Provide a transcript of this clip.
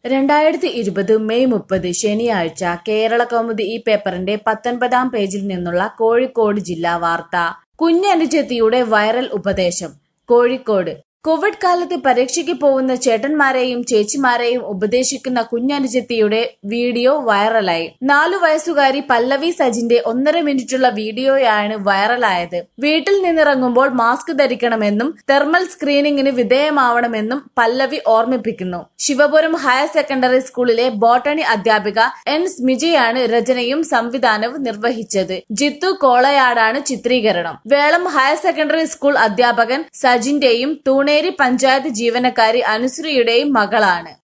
രണ്ടായിരത്തി ഇരുപത് മെയ് മുപ്പത് ശനിയാഴ്ച കേരള കൗമുദി ഈ പേപ്പറിന്റെ പത്തൊൻപതാം പേജിൽ നിന്നുള്ള കോഴിക്കോട് ജില്ലാ വാർത്ത കുഞ്ഞനുജത്തിയുടെ വൈറൽ ഉപദേശം കോഴിക്കോട് കോവിഡ് കാലത്ത് പരീക്ഷയ്ക്ക് പോകുന്ന ചേട്ടന്മാരെയും ചേച്ചിമാരെയും ഉപദേശിക്കുന്ന കുഞ്ഞനുജത്തിയുടെ വീഡിയോ വൈറലായി നാലു വയസ്സുകാരി പല്ലവി സജിന്റെ ഒന്നര മിനിറ്റുള്ള വീഡിയോയാണ് വൈറലായത് വീട്ടിൽ നിന്നിറങ്ങുമ്പോൾ മാസ്ക് ധരിക്കണമെന്നും തെർമൽ സ്ക്രീനിങ്ങിന് വിധേയമാവണമെന്നും പല്ലവി ഓർമ്മിപ്പിക്കുന്നു ശിവപുരം ഹയർ സെക്കൻഡറി സ്കൂളിലെ ബോട്ടണി അധ്യാപിക എൻ സ്മിജയാണ് രചനയും സംവിധാനവും നിർവഹിച്ചത് ജിത്തു കോളയാടാണ് ചിത്രീകരണം വേളം ഹയർ സെക്കൻഡറി സ്കൂൾ അധ്യാപകൻ സജിന്റെയും തൂണേരി പഞ്ചായത്ത് ജീവനക്കാരി അനുശ്രീയുടെയും മകളാണ്